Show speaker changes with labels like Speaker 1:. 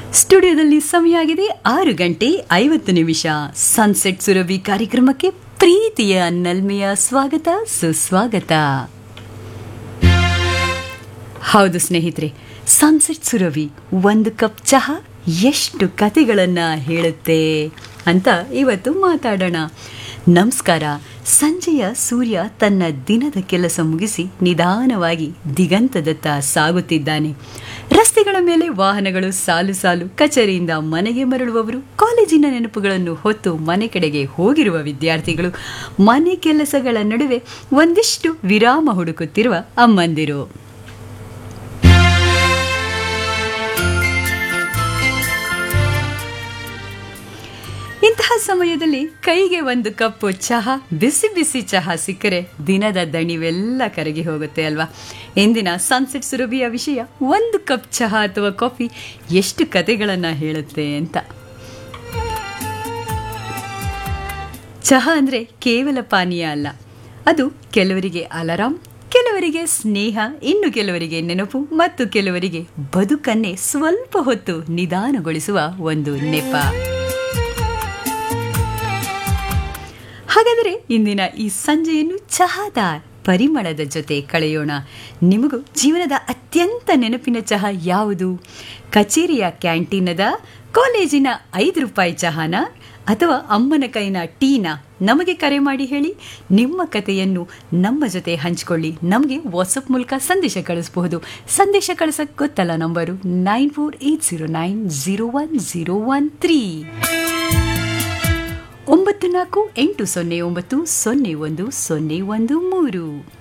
Speaker 1: ಸ್ಟುಡಿಯೋದಲ್ಲಿ ಸಮಯ ಆಗಿದೆ ಆರು ಗಂಟೆ ಐವತ್ತು ನಿಮಿಷ ಸನ್ಸೆಟ್ ಸುರಭಿ ಕಾರ್ಯಕ್ರಮಕ್ಕೆ ಪ್ರೀತಿಯ ನಲ್ಮೆಯ ಸ್ವಾಗತ ಸುಸ್ವಾಗತ ಹೌದು ಸ್ನೇಹಿತರೆ ಸನ್ಸೆಟ್ ಸುರಭಿ ಒಂದು ಕಪ್ ಚಹಾ ಎಷ್ಟು ಕತೆಗಳನ್ನು ಹೇಳುತ್ತೆ ಅಂತ ಇವತ್ತು ಮಾತಾಡೋಣ ನಮಸ್ಕಾರ ಸಂಜೆಯ ಸೂರ್ಯ ತನ್ನ ದಿನದ ಕೆಲಸ ಮುಗಿಸಿ ನಿಧಾನವಾಗಿ ದಿಗಂತದತ್ತ ಸಾಗುತ್ತಿದ್ದಾನೆ ರಸ್ತೆಗಳ ಮೇಲೆ ವಾಹನಗಳು ಸಾಲು ಸಾಲು ಕಚೇರಿಯಿಂದ ಮನೆಗೆ ಮರಳುವವರು ಕಾಲೇಜಿನ ನೆನಪುಗಳನ್ನು ಹೊತ್ತು ಮನೆ ಕಡೆಗೆ ಹೋಗಿರುವ ವಿದ್ಯಾರ್ಥಿಗಳು ಮನೆ ಕೆಲಸಗಳ ನಡುವೆ ಒಂದಿಷ್ಟು ವಿರಾಮ ಹುಡುಕುತ್ತಿರುವ ಅಮ್ಮಂದಿರು ಇಂತಹ ಸಮಯದಲ್ಲಿ ಕೈಗೆ ಒಂದು ಕಪ್ಪು ಚಹಾ ಬಿಸಿ ಬಿಸಿ ಚಹಾ ಸಿಕ್ಕರೆ ದಿನದ ದಣಿವೆಲ್ಲ ಕರಗಿ ಹೋಗುತ್ತೆ ಅಲ್ವಾ ಇಂದಿನ ಸನ್ಸೆಟ್ ಸುರಭಿಯ ವಿಷಯ ಒಂದು ಕಪ್ ಚಹಾ ಅಥವಾ ಕಾಫಿ ಎಷ್ಟು ಕತೆಗಳನ್ನು ಹೇಳುತ್ತೆ ಅಂತ ಚಹಾ ಅಂದರೆ ಕೇವಲ ಪಾನೀಯ ಅಲ್ಲ ಅದು ಕೆಲವರಿಗೆ ಅಲಾರಾಮ್ ಕೆಲವರಿಗೆ ಸ್ನೇಹ ಇನ್ನು ಕೆಲವರಿಗೆ ನೆನಪು ಮತ್ತು ಕೆಲವರಿಗೆ ಬದುಕನ್ನೇ ಸ್ವಲ್ಪ ಹೊತ್ತು ನಿಧಾನಗೊಳಿಸುವ ಒಂದು ನೆಪ ಹಾಗಾದರೆ ಇಂದಿನ ಈ ಸಂಜೆಯನ್ನು ಚಹಾದ ಪರಿಮಳದ ಜೊತೆ ಕಳೆಯೋಣ ನಿಮಗೂ ಜೀವನದ ಅತ್ಯಂತ ನೆನಪಿನ ಚಹಾ ಯಾವುದು ಕಚೇರಿಯ ಕ್ಯಾಂಟೀನದ ಕಾಲೇಜಿನ ಐದು ರೂಪಾಯಿ ಚಹಾನ ಅಥವಾ ಅಮ್ಮನ ಕೈನ ಟೀನ ನಮಗೆ ಕರೆ ಮಾಡಿ ಹೇಳಿ ನಿಮ್ಮ ಕಥೆಯನ್ನು ನಮ್ಮ ಜೊತೆ ಹಂಚಿಕೊಳ್ಳಿ ನಮಗೆ ವಾಟ್ಸಪ್ ಮೂಲಕ ಸಂದೇಶ ಕಳಿಸಬಹುದು ಸಂದೇಶ ಕಳಿಸಕ್ಕೆ ಗೊತ್ತಲ್ಲ number nine four eight zero nine zero one zero one three ಒಂಬತ್ತು ನಾಲ್ಕು ಎಂಟು ಸೊನ್ನೆ ಒಂಬತ್ತು ಸೊನ್ನೆ ಒಂದು ಸೊನ್ನೆ ಒಂದು ಮೂರು